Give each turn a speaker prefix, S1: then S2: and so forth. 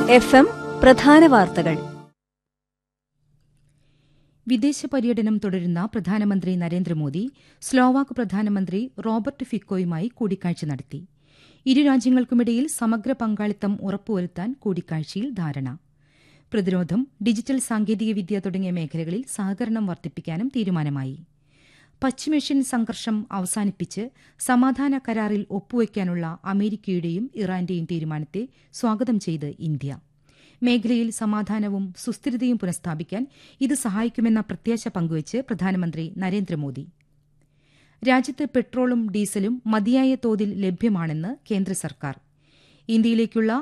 S1: F M പ്രധാന വാർത്തകൾ
S2: വിദേശ പര്യടനം തുടരുന്ന പ്രധാനമന്ത്രി നരേന്ദ്രമോദി സ്ലോവാക്ക് പ്രധാനമന്ത്രി റോബർട്ട് ഫിക്കോയുമായി കൂടിക്കാഴ്ച നടത്തി ഇരു രാജ്യങ്ങൾക്കുമിടയിൽ സമഗ്ര പങ്കാളിത്തം ഉറപ്പുവരുത്താൻ കൂടിക്കാഴ്ചയിൽ ധാരണ പ്രതിരോധം ഡിജിറ്റൽ സാങ്കേതികവിദ്യ തുടങ്ങിയ മേഖലകളിൽ സഹകരണം വർദ്ധിപ്പിക്കാനും തീരുമാനമായി പശ്ചിമേഷ്യൻ സംഘർഷം അവസാനിപ്പിച്ച് സമാധാന കരാറിൽ ഒപ്പുവയ്ക്കാനുള്ള അമേരിക്കയുടെയും ഇറാന്റെയും തീരുമാനത്തെ സ്വാഗതം ചെയ്ത് ഇന്ത്യ മേഖലയിൽ സമാധാനവും സുസ്ഥിരതയും പുനഃസ്ഥാപിക്കാൻ ഇത് സഹായിക്കുമെന്ന പ്രത്യാശ പങ്കുവച്ച് പ്രധാനമന്ത്രി നരേന്ദ്രമോദി രാജ്യത്ത് പെട്രോളും ഡീസലും മതിയായ തോതിൽ ലഭ്യമാണെന്ന് കേന്ദ്ര സർക്കാർ ഇന്ത്യയിലേക്കുള്ള